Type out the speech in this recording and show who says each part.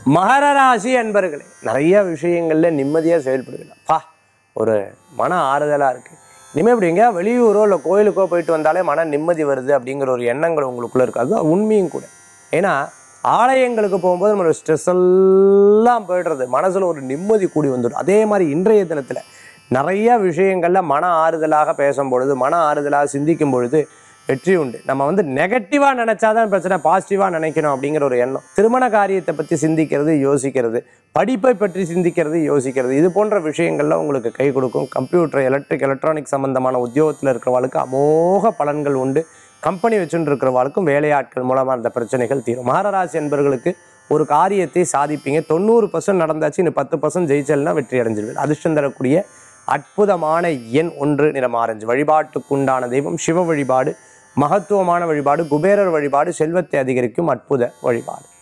Speaker 1: மகர ராசி அன்பர்களே நிறைய விஷயங்கள்ல நிம்மதியாக செயல்படுவீங்க பா ஒரு மன ஆறுதலாக இருக்குது இனிமேல் இப்படி எங்கேயா வெளியூரோ இல்லை கோயிலுக்கோ போயிட்டு வந்தாலே மன நிம்மதி வருது அப்படிங்கிற ஒரு எண்ணங்கள் உங்களுக்குள்ளே இருக்காது அது உண்மையும் கூட ஏன்னா ஆலயங்களுக்கு போகும்போது நம்மளோட ஸ்ட்ரெஸ் எல்லாம் போயிடுறது மனசில் ஒரு நிம்மதி கூடி வந்துடும் அதே மாதிரி இன்றைய தினத்தில் நிறைய விஷயங்கள்ல மன ஆறுதலாக பேசும் பொழுது மன ஆறுதலாக சிந்திக்கும் பொழுது வெற்றி உண்டு நம்ம வந்து நெகட்டிவாக நினைச்சாதான் பிரச்சனை பாசிட்டிவாக நினைக்கணும் அப்படிங்கிற ஒரு எண்ணம் திருமண காரியத்தை பற்றி சிந்திக்கிறது யோசிக்கிறது படிப்பை பற்றி சிந்திக்கிறது யோசிக்கிறது இது போன்ற விஷயங்கள்ல உங்களுக்கு கை கொடுக்கும் கம்ப்யூட்டர் எலக்ட்ரிக் எலக்ட்ரானிக் சம்பந்தமான உத்தியோகத்தில் இருக்கிறவங்களுக்கு அமோக பலன்கள் உண்டு கம்பெனி வச்சுட்டு இருக்கிறவங்களுக்கும் வேலையாட்கள் மூலமாக அந்த பிரச்சனைகள் தீரும் மகராசி என்பவர்களுக்கு ஒரு காரியத்தை சாதிப்பீங்க தொண்ணூறு பர்சன்ட் நடந்தாச்சு இன்னும் பத்து பர்சன்ட் ஜெயிச்சல்னா வெற்றி அடைஞ்சிருவீங்க அதிர்ஷ்டம் தரக்கூடிய அற்புதமான எண் ஒன்று நிறம் ஆரஞ்சு வழிபாட்டுக்குண்டான தெய்வம் சிவ வழிபாடு மகத்துவமான வழிபாடு குபேரர் வழிபாடு செல்வத்தை அதிகரிக்கும் அற்புத வழிபாடு